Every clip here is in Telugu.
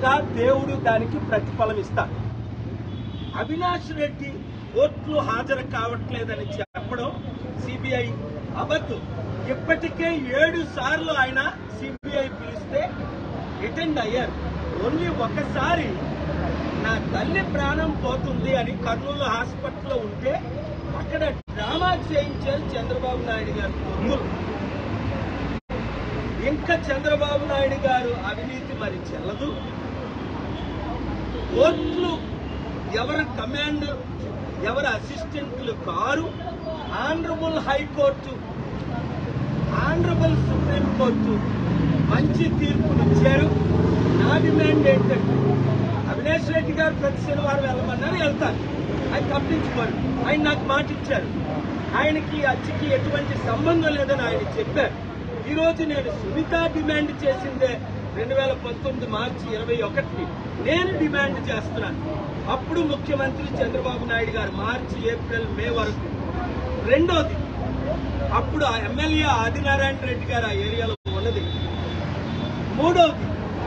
తప్పనిసరిగా దేవుడు దానికి ప్రతిఫలం ఇస్తాడు అవినాష్ రెడ్డి కోర్టులు హాజరు కావట్లేదని చెప్పడం సిబిఐ అబద్ధం ఇప్పటికే ఏడు సార్లు ఆయన సిబిఐ పిలిస్తే అటెండ్ అయ్యారు ఓన్లీ ఒకసారి నా తల్లి ప్రాణం పోతుంది అని కర్నూలు హాస్పిటల్లో ఉంటే అక్కడ డ్రామా చేయించారు చంద్రబాబు నాయుడు గారు తొమ్మిది ఇంకా చంద్రబాబు నాయుడు గారు అవినీతి మరి చెల్లదు కోర్టులు ఎవరి కమాండ్ ఎవరి అసిస్టెంట్లు కారు honourable high court honourable supreme court మంచి తీర్పును ఇచ్చారు నా డిమాండ్ ఏంటంటే అవినాష్ రెడ్డి గారు ప్రతి శనివారం వెళ్ళమన్నారు వెళ్తారు ఆయన తప్పించుకోరు ఆయన నాకు మాట ఇచ్చారు ఆయనకి అచ్చికి ఎటువంటి సంబంధం లేదని ఆయన చెప్పారు ఈ రోజు నేను సునీత డిమాండ్ చేసిందే రెండు వేల పంతొమ్మిది మార్చి ఇరవై ఒకటిని నేను డిమాండ్ చేస్తున్నాను అప్పుడు ముఖ్యమంత్రి చంద్రబాబు నాయుడు గారు మార్చి ఏప్రిల్ మే వరకు రెండోది అప్పుడు ఆ ఎమ్మెల్యే ఆదినారాయణ రెడ్డి గారు ఆ ఏరియాలో ఉన్నది మూడోది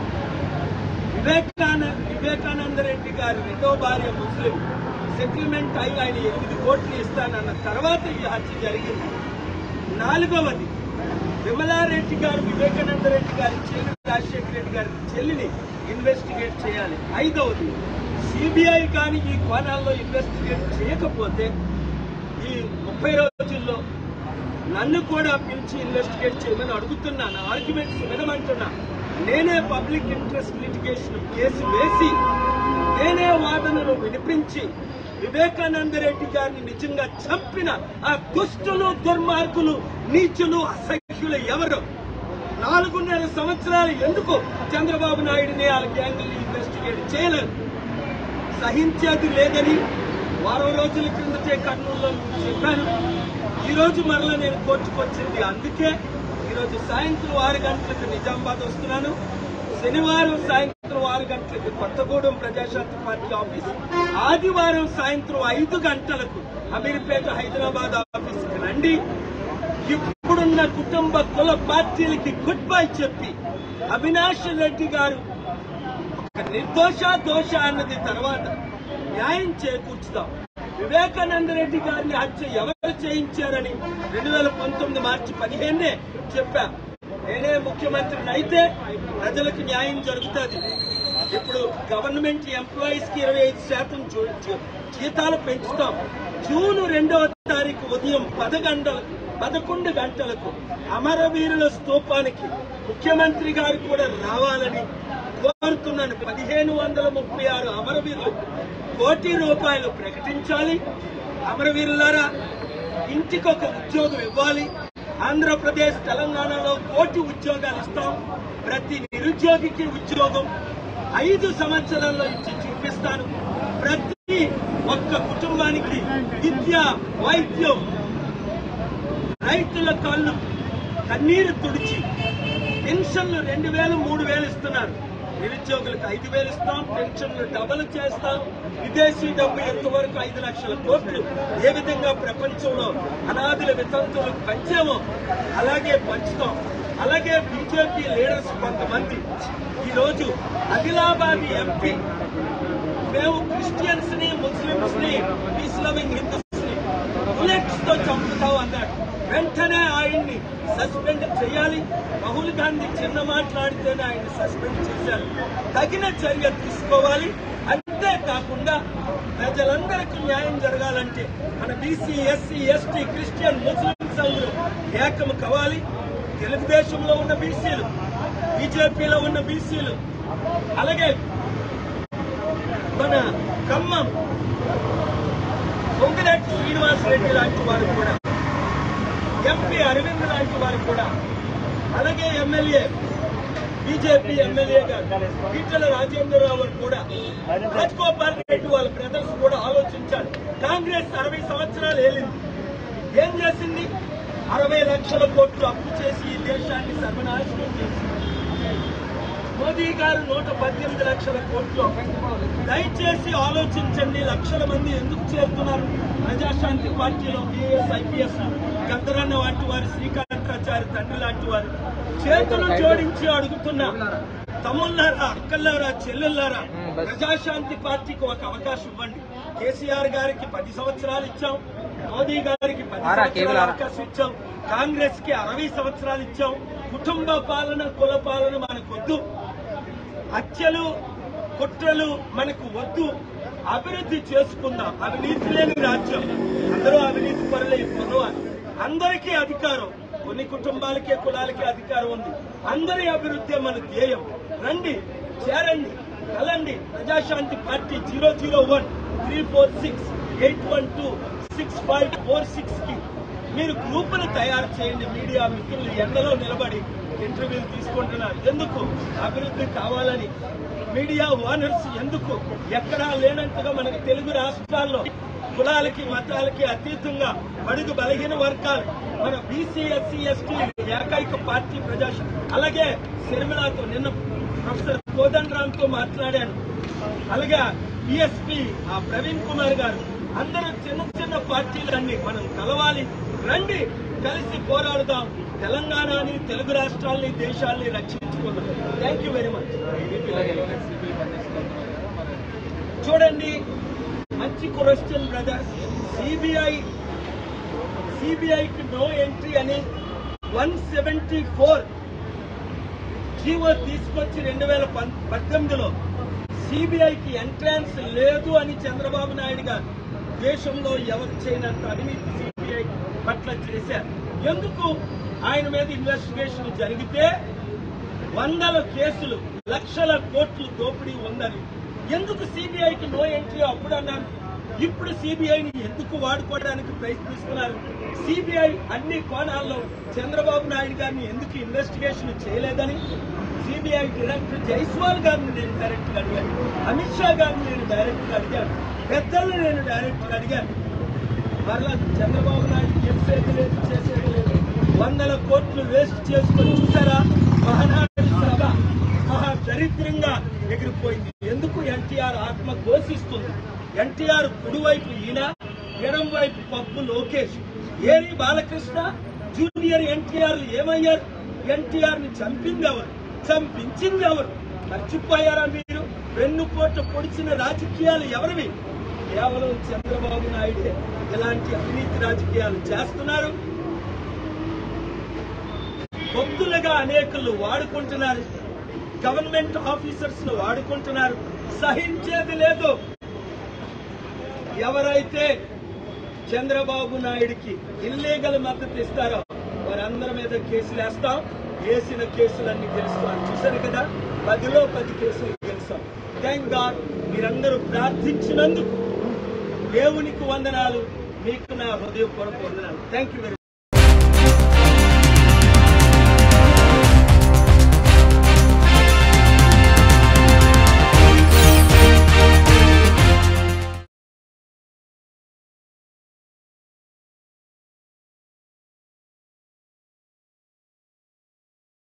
వివేకానంద వివేకానంద రెడ్డి గారి రెండో భార్య ముస్లిం సెటిల్మెంట్ అయి ఆయన ఎనిమిది కోట్లు ఇస్తానన్న తర్వాత ఈ హత్య జరిగింది నాలుగవది విమలారెడ్డి గారు వివేకానంద రెడ్డి గారి చెల్లి రాజశేఖర రెడ్డి గారి చెల్లిని ఇన్వెస్టిగేట్ చేయాలి ఐదవది సిబిఐ కానీ ఈ కోణాల్లో ఇన్వెస్టిగేట్ చేయకపోతే ఈ ముప్పై రోజుల్లో నన్ను కూడా పిలిచి ఇన్వెస్టిగేట్ చేయమని అడుగుతున్నాను ఆర్గ్యుమెంట్స్ వినమంటున్నా నేనే పబ్లిక్ ఇంట్రెస్ట్ లిటిగేషన్ కేసు వేసి నేనే వాదనలు వినిపించి వివేకానంద రెడ్డి గారిని నిజంగా చంపిన ఆ దుష్టులు దుర్మార్గులు నీచులు అసఖ్యులు ఎవరు నాలుగున్నర సంవత్సరాలు ఎందుకు చంద్రబాబు నాయుడిని వాళ్ళ గ్యాంగుల్ని ఇన్వెస్టిగేట్ చేయలేదు సహించేది లేదని వారం రోజుల క్రిందటే కర్నూలులో మీకు చెప్పాను ఈ రోజు మరలా నేను కోర్టుకు వచ్చింది అందుకే ఈ రోజు సాయంత్రం ఆరు గంటలకు నిజామాబాద్ వస్తున్నాను శనివారం సాయంత్రం ఆరు గంటలకు కొత్తగూడెం ప్రజాశాంతి పార్టీ ఆఫీస్ ఆదివారం సాయంత్రం ఐదు గంటలకు అమీర్పేట హైదరాబాద్ ఆఫీస్కి రండి ఇప్పుడున్న కుటుంబ కుల పార్టీలకి గుడ్ బై చెప్పి అవినాష్ రెడ్డి గారు ఒక నిర్దోష దోష అన్నది తర్వాత న్యాయం చేకూర్చుదాం వివేకానంద రెడ్డి గారిని హత్య ఎవరు చేయించారని రెండు వేల పంతొమ్మిది మార్చి పదిహేనే చెప్పా నేనే ముఖ్యమంత్రిని అయితే ప్రజలకు న్యాయం జరుగుతుంది ఇప్పుడు గవర్నమెంట్ ఎంప్లాయీస్ కి ఇరవై ఐదు శాతం జూ- జూ- జీతాలు పెంచుతాం జూన్ రెండవ తారీఖు ఉదయం పది గంటలకు పదకొండు గంటలకు అమరవీరుల స్తూపానికి ముఖ్యమంత్రి గారు కూడా రావాలని కోరుతున్నాను పదిహేను వందల ముప్పై ఆరు అమరవీరులు కోటి రూపాయలు ప్రకటించాలి అమరవీరులారా ఇంటికి ఒక ఉద్యోగం ఇవ్వాలి ఆంధ్రప్రదేశ్ తెలంగాణలో కోటి ఉద్యోగాలు ఇస్తాం ప్రతి నిరుద్యోగికి ఉద్యోగం ఐదు సంవత్సరాల్లో ఇచ్చి చూపిస్తాను ప్రతి ఒక్క కుటుంబానికి విద్య వైద్యం రైతుల కాళ్ళు కన్నీరు తుడిచి పెన్షన్లు రెండు వేలు మూడు వేలు ఇస్తున్నారు నిరుద్యోగులకు ఐదు వేలు ఇస్తాం పెన్షన్లు డబల్ చేస్తాం విదేశీ డబ్బు ఎంతవరకు ఐదు లక్షల కోట్లు ఏ విధంగా ప్రపంచంలో అనాథుల వితంతువులకు పంచామో అలాగే పంచుతాం అలాగే బీజేపీ లీడర్స్ కొంతమంది ఈ రోజు ఆదిలాబాద్ ఎంపీ మేము క్రిస్టియన్స్ ని ముస్లిమ్స్ ని పీస్ లవింగ్ హిందూస్ ని బుల్లెట్స్ తో చంపుతాం అన్నాడు వెంటనే ఆయన్ని సస్పెండ్ చేయాలి రాహుల్ గాంధీ చిన్న మాట్లాడితేనే ఆయన్ని సస్పెండ్ చేశారు తగిన చర్య తీసుకోవాలి అంతేకాకుండా ప్రజలందరికీ న్యాయం జరగాలంటే మన BC SC ST Christian Muslims అందరూ ఏకం కావాలి తెలుగుదేశంలో ఉన్న బీసీలు బీజేపీలో ఉన్న బీసీలు అలాగే మన ఖమ్మం పొంగిరెడ్డి శ్రీనివాసరెడ్డి లాంటి వారు కూడా ఎంపీ అరవింద్ లాంటి వారు కూడా అలాగే ఎమ్మెల్యే బీజేపీ ఎమ్మెల్యే గారు ఈటల రాజేంద్రరావు గారు కూడా రాజగోపాల్ రెడ్డి వాళ్ళ బ్రదర్స్ కూడా ఆలోచించాలి కాంగ్రెస్ అరవై సంవత్సరాలు ఏలింది ఏం చేసింది అరవై లక్షల కోట్లు అప్పు చేసి ఈ దేశాన్ని సర్వనాశనం చేసింది మోదీ గారు నూట పద్దెనిమిది లక్షల కోట్లు దయచేసి ఆలోచించండి లక్షల మంది ఎందుకు చేరుతున్నారు ప్రజాశాంతి పార్టీలో ఐఏఎస్ ఐపీఎస్ గద్దరన్న వంటి వారు శ్రీకాంతాచారి తండ్రి లాంటి వారు చేతులు జోడించి అడుగుతున్నా తమ్ముళ్ళారా అక్కల్లారా చెల్లెళ్ళారా ప్రజాశాంతి పార్టీకి ఒక అవకాశం ఇవ్వండి కేసీఆర్ గారికి పది సంవత్సరాలు ఇచ్చాం మోదీ గారికి పది ఆరా, కేబుల్ సంవత్సరాలు ఆరా. అవకాశం ఇచ్చాం కాంగ్రెస్ కి అరవై సంవత్సరాలు ఇచ్చాం కుటుంబ పాలన కుల పాలన మనకొద్దు హత్యలు కుట్రలు మనకు వద్దు అభివృద్ధి చేసుకుందాం అవినీతి లేని రాజ్యం అందరూ అవినీతి పరులే కొనవాలి అందరికీ అధికారం కొన్ని కుటుంబాలకే కులాలకే అధికారం ఉంది అందరి అభివృద్ధి మన ధ్యేయం రండి చేరండి కలండి Prajashanti party zero zero one three four six eight one two six five four six కి మీరు గ్రూపులు తయారు చేయండి మీడియా మిత్రులు ఎండలో నిలబడి ఇంటర్వ్యూలు తీసుకుంటున్నారు ఎందుకు అభివృద్ధి కావాలని మీడియా ఓనర్స్ ఎందుకు ఎక్కడా లేనంతగా మనకి తెలుగు రాష్ట్రాల్లో కులాలకి మతాలకి అతీతంగా బడుగు బలహీన వర్గాలు మన బీసీ ఎస్సీ ఎస్టీ ఏకైక పార్టీ ప్రజాశ అలాగే శర్మిలాతో నిన్న ప్రొఫెసర్ కోదండరామ్ తో మాట్లాడాను అలాగే బిఎస్పీ ఆ ప్రవీణ్ కుమార్ గారు అందరూ చిన్న చిన్న పార్టీలన్నీ మనం కలవాలి రండి కలిసి పోరాడుదాం తెలంగాణని తెలుగు రాష్ట్రాల్ని దేశాల్ని రక్షించుకుందాం థ్యాంక్ యూ వెరీ మచ్ చూడండి మంచి క్వశ్చన్ బ్రదర్ సిబిఐ సిబిఐకి నో ఎంట్రీ అని వన్ సెవెంటీ ఫోర్ జీవో తీసుకొచ్చి రెండు వేల పద్దెనిమిదిలో సిబిఐకి ఎంట్రన్స్ లేదు అని చంద్రబాబు నాయుడు గారు దేశంలో ఎవరు చేయనంత అవినీతి సిబిఐ పట్ల చేశారు ఎందుకు ఆయన మీద ఇన్వెస్టిగేషన్ జరిగితే వందల కేసులు లక్షల కోట్లు దోపిడీ ఉందని ఎందుకు సిబిఐకి నో ఎంట్రీ అప్పుడు అన్నారు ఇప్పుడు సిబిఐని ఎందుకు వాడుకోవడానికి ప్రయత్నిస్తున్నారు సిబిఐ అన్ని కోణాల్లో చంద్రబాబు నాయుడు గారిని ఎందుకు ఇన్వెస్టిగేషన్ చేయలేదని సిబిఐ డైరెక్టర్ జైస్వాల్ గారిని నేను డైరెక్ట్ గా అడిగాను అమిత్ షా గారిని నేను డైరెక్ట్ గా అడిగాను పెద్దల్ని నేను డైరెక్ట్ గా అడిగాను మరలా చంద్రబాబు నాయుడు చేసేది లేదు చేసేది లేదు వందల కోట్లు వేస్ట్ చేసుకొని చూసారా మహానాడు సభ మహా దరిద్రంగా ఎగిరిపోయింది ఎందుకు ఎన్టీఆర్ ఆత్మ ఘోషిస్తుంది ఎన్టీఆర్ కుడివైపు ఈయన ఎడం వైపు పప్పు లోకేష్ ఏరి బాలకృష్ణ జూనియర్ ఎన్టీఆర్ ఏమయ్యారు ఎన్టీఆర్ ని చంపింది ఎవరు చంపించింది ఎవరు మర్చిపోయారా మీరు వెన్నుపోట పొడిచిన రాజకీయాలు ఎవరివి కేవలం చంద్రబాబు నాయుడే ఇలాంటి అవినీతి రాజకీయాలు చేస్తున్నారు భక్తులుగా అనేకులు వాడుకుంటున్నారు గవర్నమెంట్ ఆఫీసర్స్ ను వాడుకుంటున్నారు సహించేది లేదు ఎవరైతే చంద్రబాబు నాయుడికి ఇల్లీగల్ మద్దతు ఇస్తారో వారందరి మీద కేసులు వేస్తాం వేసిన కేసులన్నీ గెలుస్తాం చూశారు కదా పదిలో పది కేసులు గెలుస్తాం థ్యాంక్ గాడ్ మీరందరూ ప్రార్థించినందుకు దేవునికి వందనాలు మీకు నా హృదయపూర్వక వందనాలు థ్యాంక్ యూ వెరీ